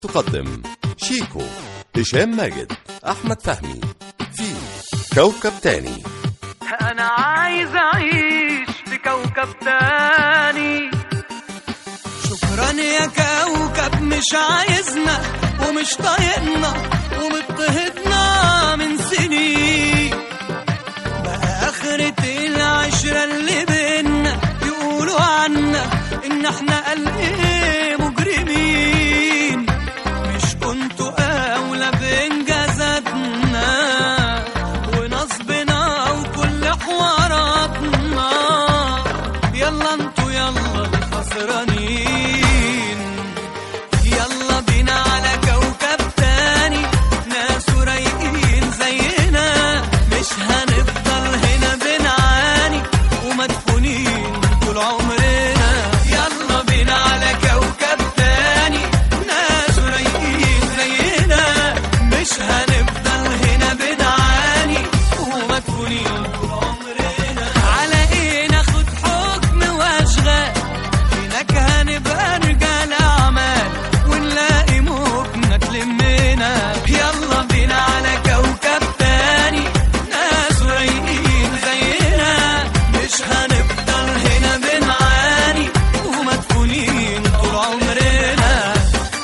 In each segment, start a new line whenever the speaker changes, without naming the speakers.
تقدم شيكو هشام ماجد أحمد فهمي في كوكب تاني
انا عايز اعيش في كوكب تاني
شكرا يا كوكب مش عايزنا ومش طايقنا ومضطهدنا من سنين بقى آخرة العشرة اللي بينا يقولوا عنا إن إحنا قال إيه مجرمين مش كنتوا أولى بإنجازاتنا ونصبنا وكل حواراتنا يلا انتوا يلا الخسرانين يلا بينا على كوكب تاني ناس رايقين زينا مش هنفضل هنا بنعاني ومدفونين طول عمرنا يلا بينا على كوكب تاني ناس رايقين زينا مش هنفضل هنا بنعاني ومدفونين طول عمرنا على ايه ناخد حكم واشغال هناك هنبقى رجال اعمال ونلاقي موجنا تلمنا يلا بينا على كوكب تاني ناس رايقين زينا مش هنفضل هنا بنعاني ومدفونين طول عمرنا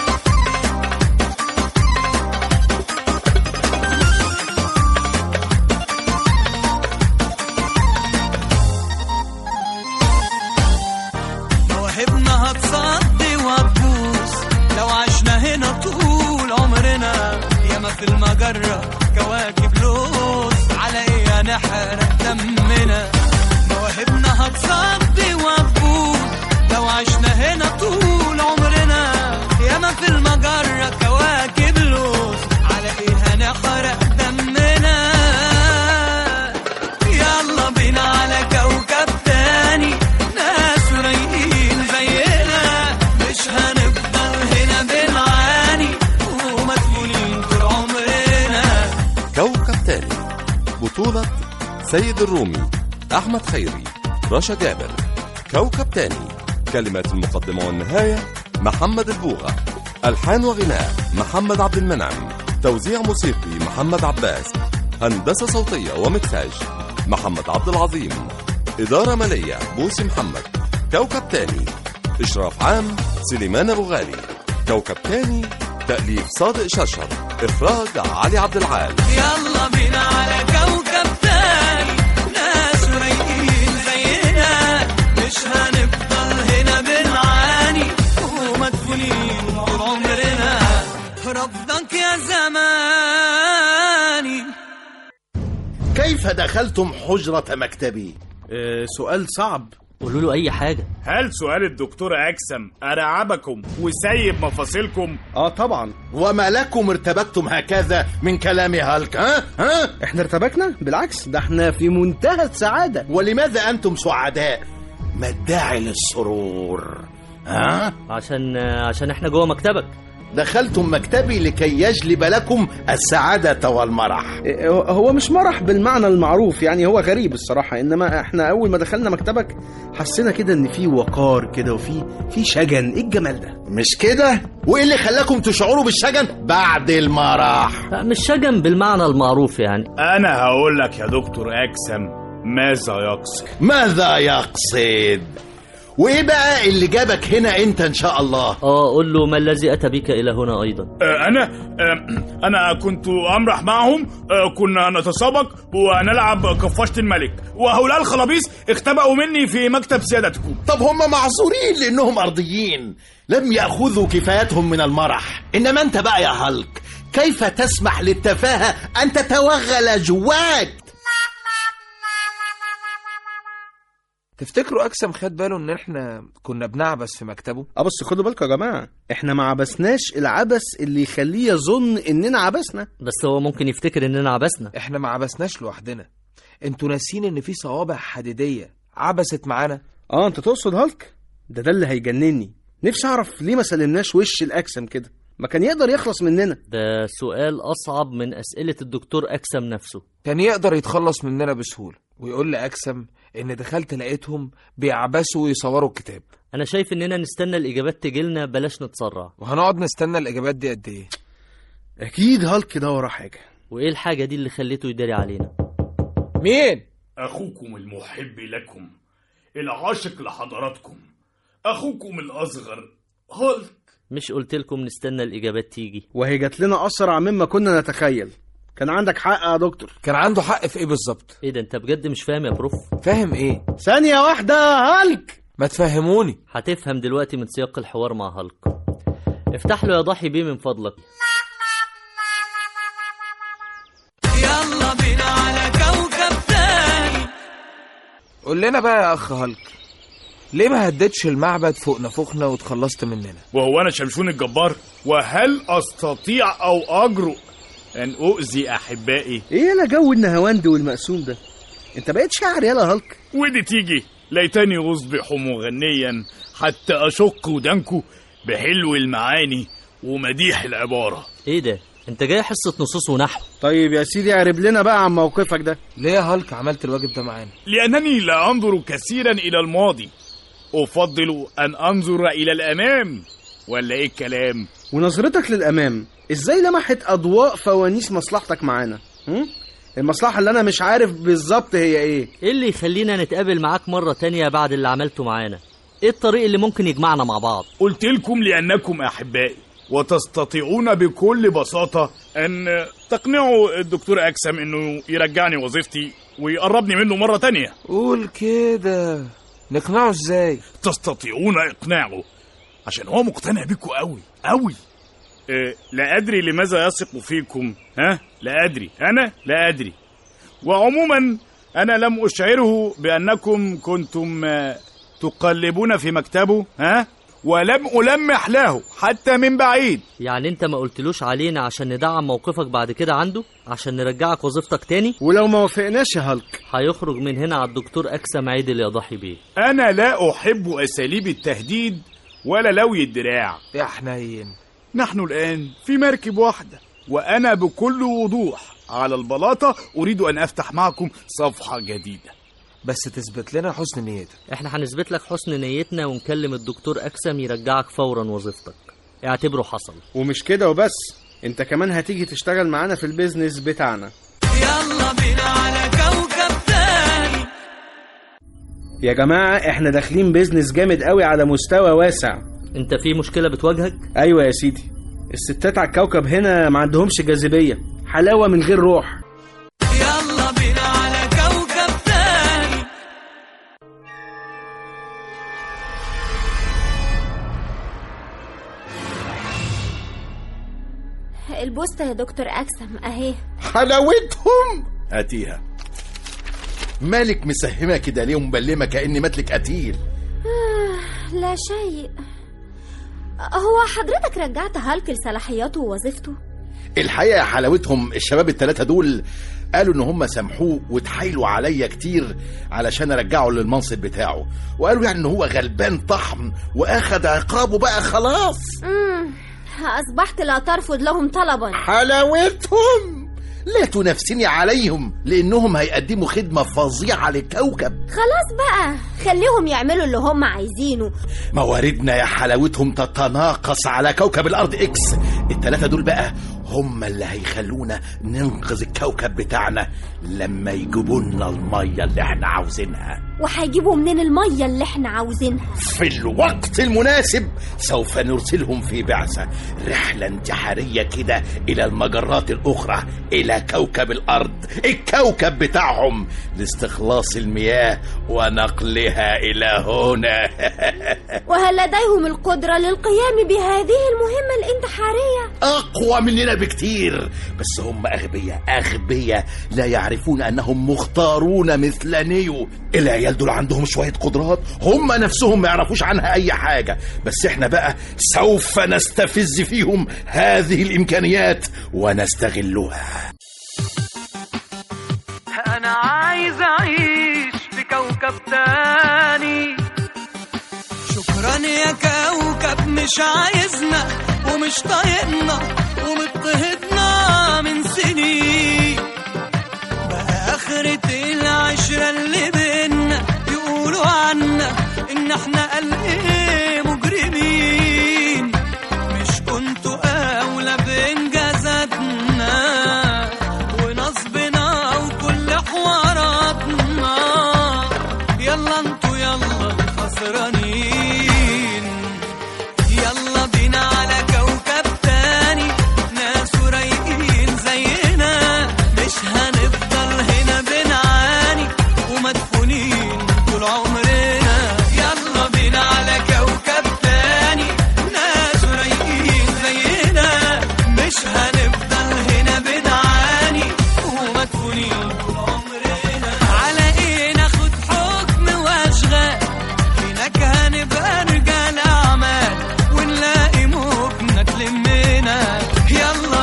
مواهبنا هتصدي وهتبوظ لو عشنا هنا طول عمرنا ياما في المجرة كواكب لوز على ايه هنحرق دمنا مواهبنا هتصدي وهتبوظ لو عشنا هنا طول عمرنا ياما في المجرة كواكب لوز على ايه هنحرق دمنا يلا بينا على كوكب تاني ناس رايقين زينا مش هنفضل هنا بنعاني ومدفونين طول عمرنا
كوكب تاني بطولة سيد الرومي أحمد خيري رشا جابر كوكب تاني كلمات المقدمة والنهاية محمد البوغة ألحان وغناء محمد عبد المنعم توزيع موسيقي محمد عباس هندسة صوتية ومكساج محمد عبد العظيم إدارة مالية بوسي محمد كوكب تاني إشراف عام سليمان أبو غالي كوكب تاني تأليف صادق شرشر إخراج علي عبد العال
يلا بينا على كوكب تاني ناس رايقين زينا مش هنفضل هنا بنعاني ومدفونين طول عمرنا رفضك يا زماني
كيف دخلتم حجرة مكتبي؟
آه، سؤال صعب
قولوا له اي حاجه
هل سؤال الدكتور أكسم أرعبكم وسيب مفاصلكم؟
اه طبعا
وما لكم ارتبكتم هكذا من كلام هالك ها؟ ها؟
احنا ارتبكنا بالعكس ده احنا في منتهى السعادة
ولماذا أنتم سعداء؟ ما الداعي للسرور؟ ها؟
عشان عشان احنا جوه مكتبك
دخلتم مكتبي لكي يجلب لكم السعادة والمرح
آه، هو مش مرح بالمعنى المعروف يعني هو غريب الصراحة انما احنا اول ما دخلنا مكتبك حسينا كده ان في وقار كده وفي في شجن ايه الجمال ده
مش كده؟ وإيه اللي خلاكم تشعروا بالشجن بعد المرح؟
لا، مش شجن بالمعنى المعروف يعني
أنا هقول لك يا دكتور أكسم ماذا يقصد
ماذا يقصد؟ وإيه بقى اللي جابك هنا أنت إن شاء الله؟
اه قول له ما الذي اتى بك الى هنا ايضا
آه، أنا آه، أنا كنت أمرح معهم آه، كنا نتسابق ونلعب كفاشة الملك وهؤلاء الخلابيس اختبأوا مني في مكتب سيادتكم
طب هم معذورين لانهم ارضيين لم ياخذوا كفايتهم من المرح انما انت بقى يا هالك كيف تسمح للتفاهه ان تتوغل جواك
تفتكروا اكسم خد باله ان احنا كنا بنعبس في مكتبه
اه بس خدوا بالكم يا جماعة احنا ما عبسناش العبث اللي يخليه يظن اننا عبسنا
بس هو ممكن يفتكر اننا عبسنا
احنا ما عبسناش لوحدنا انتوا ناسين ان في صوابع حديديه عبست معانا
اه انت تقصد هالك ده ده اللي هيجنني نفسي اعرف ليه ما سلمناش وش الاكسم كده ما كان يقدر يخلص مننا
ده سؤال اصعب من اسئله الدكتور اكسم نفسه
كان يقدر يتخلص مننا بسهوله ويقول لاكسم ان دخلت لقيتهم بيعبسوا ويصوروا الكتاب
انا شايف اننا نستنى الاجابات تجيلنا بلاش نتسرع
وهنقعد نستنى الاجابات دي قد ايه
اكيد هالك ده وراه حاجه
وايه الحاجه دي اللي خليته يداري علينا
مين
أخوكم المحب لكم العاشق لحضراتكم أخوكم الأصغر هالك
مش قلت لكم نستنى الاجابات تيجي
وهي جات لنا اسرع مما كنا نتخيل كان عندك حق يا دكتور
كان عنده حق في ايه بالظبط
ايه ده انت بجد مش فاهم يا بروف
فاهم ايه
ثانيه واحده هالك
ما تفهموني
هتفهم دلوقتي من سياق الحوار مع هالك افتح له يا ضحي بيه من فضلك
يلا بينا على كوكب تاني
قول لنا بقى يا اخ هالك ليه ما هددش المعبد فوق نفوخنا وتخلصت مننا
وهو أنا شمشون الجبار وهل أستطيع أو أجرؤ أن أؤذي أحبائي
ايه يالا جو النهواند والمقسوم ده انت بقيت شاعر يالا هالك
ودي تيجي ليتني أصبح مغنيا حتى أشق ودانكو بحلو المعاني ومديح العبارة
ايه ده انت جاي حصه نصوص ونحو
طيب يا سيدي اعرب لنا بقى عن موقفك ده
ليه يا هالك عملت الواجب ده معانا
لأنني لا أنظر كثيرا إلى الماضي أفضل أن أنظر إلى الأمام ولا إيه الكلام
ونظرتك للامام ازاي لمحت اضواء فوانيس مصلحتك معانا هم؟ المصلحه اللي انا مش عارف بالظبط هي ايه
ايه اللي يخلينا نتقابل معاك مره تانية بعد اللي عملته معانا ايه الطريق اللي ممكن يجمعنا مع بعض
قلت لكم لأنكم أحبائي وتستطيعون بكل بساطة أن تقنعوا الدكتور أكسم أنه يرجعني وظيفتي ويقربني منه مرة تانية
قول كده نقنعه ازاي
تستطيعون إقناعه عشان هو مقتنع بيكم قوي قوي إيه لا أدري لماذا يثق فيكم ها لا أدري أنا لا أدري وعموما أنا لم أشعره بأنكم كنتم آه، تقلبون في مكتبه ها ولم ألمح له حتى من بعيد
يعني انت ما قلتلوش علينا عشان ندعم موقفك بعد كده عنده عشان نرجعك وظيفتك تاني
ولو ما وافقناش يا هالك
هيخرج من هنا على الدكتور اكسم عيدل يا ضحي بيه
أنا لا أحب أساليب التهديد ولا لوي الدراع
يا حنين
نحن الآن في مركب واحدة وأنا بكل وضوح على البلاطة أريد أن أفتح معكم صفحة جديدة
بس تثبت لنا حسن نيتك
احنا هنثبت لك حسن نيتنا ونكلم الدكتور اكسم يرجعك فورا وظيفتك اعتبره حصل
ومش كده وبس انت كمان هتيجي تشتغل معانا في البيزنس بتاعنا
يلا بينا على كوكب تاني
يا جماعه احنا داخلين بيزنس جامد قوي على مستوى واسع
انت في مشكله بتواجهك
ايوه يا سيدي الستات على الكوكب هنا ما عندهمش جاذبيه حلاوه من غير روح
يلا بينا على كوكب تاني
البوستة يا دكتور أكسم أهي
حلاوتهم هاتيها مالك مسهمة كده ليه ومبلمة كأني ماتلك قتيل
لا شيء هو حضرتك رجعت هالك لصلاحياته ووظيفته
الحقيقة يا حلاوتهم الشباب التلاتة دول قالوا ان هم سامحوه واتحايلوا عليا كتير علشان ارجعه للمنصب بتاعه وقالوا يعني ان هو غلبان طحن واخد عقابه بقى خلاص
مم. أصبحت لا ترفض لهم طلبا
حلاوتهم لا تنافسني عليهم لانهم هيقدموا خدمة فظيعة للكوكب
خلاص بقى خليهم يعملوا اللي هم عايزينه
مواردنا يا حلاوتهم تتناقص على كوكب الارض اكس التلاتة دول بقى هم اللي هيخلونا ننقذ الكوكب بتاعنا لما يجيبوا لنا الميه اللي احنا عاوزينها
وهيجيبوا منين المية اللي احنا عاوزينها
في الوقت المناسب سوف نرسلهم في بعثة رحلة انتحارية كده إلى المجرات الأخرى إلى كوكب الأرض الكوكب بتاعهم لاستخلاص المياه ونقلها إلى هنا
وهل لديهم القدرة للقيام بهذه المهمة الانتحارية
أقوى مننا بكتير بس هم أغبياء أغبياء لا يعرفون أنهم مختارون مثل نيو العيال دول عندهم شوية قدرات هم نفسهم ما يعرفوش عنها أي حاجة بس إحنا بقى سوف نستفز فيهم هذه الإمكانيات ونستغلها
انا عايز اعيش في كوكب تاني
شكرا يا كوكب مش عايزنا ومش طايقنا ومضطهدنا من سنين بقى آخرة العشرة اللي بينا يقولوا عنا إن احنا قلقين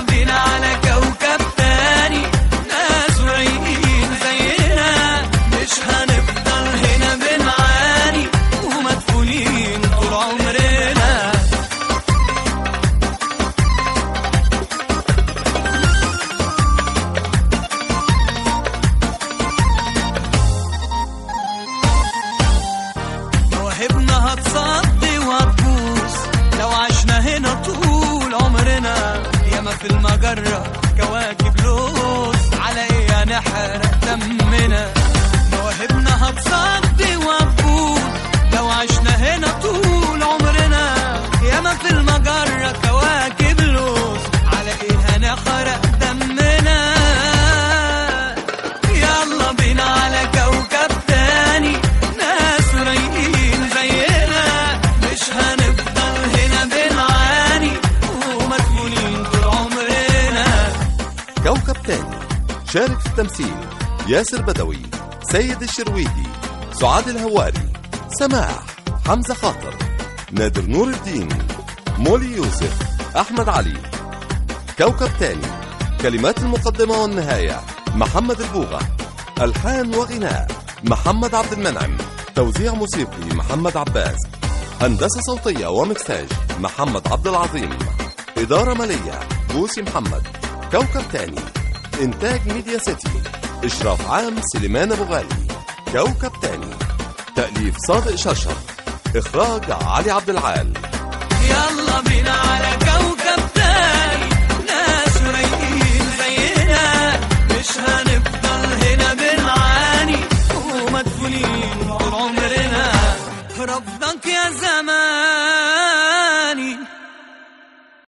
بينا على كوكب تاني ناس رايقين زينا مش هنفضل هنا بنعاني ومدفونين طول عمرنا مواهبنا هتصدي وهتبوس لو عشنا هنا طول عمرنا ياما في المجرة كواكب لوز على ايه هنحرق دمنا مواهبنا هتصدي وهتبوس لو عشنا هنا طول عمرنا ياما في المجرة كواكب لوز على ايه هنحرق دمنا يلا بينا على كوكب تاني ناس رايقين زينا مش هنفضل هنا بنعاني ومدفونين طول عمرنا
كوكب تاني شارك في التمثيل ياسر بدوي سيد الشرويدي سعاد الهواري سماح حمزة خاطر نادر نور الدين مولي يوسف أحمد علي كوكب تاني كلمات المقدمة والنهاية محمد البوغة ألحان وغناء محمد عبد المنعم توزيع موسيقي محمد عباس هندسة صوتية ومكساج محمد عبد العظيم إدارة مالية بوسي محمد كوكب تاني إنتاج ميديا سيتي إشراف عام سليمان أبو غالي كوكب تاني تأليف صادق شرشر إخراج علي عبد العال
يلا بينا على كوكب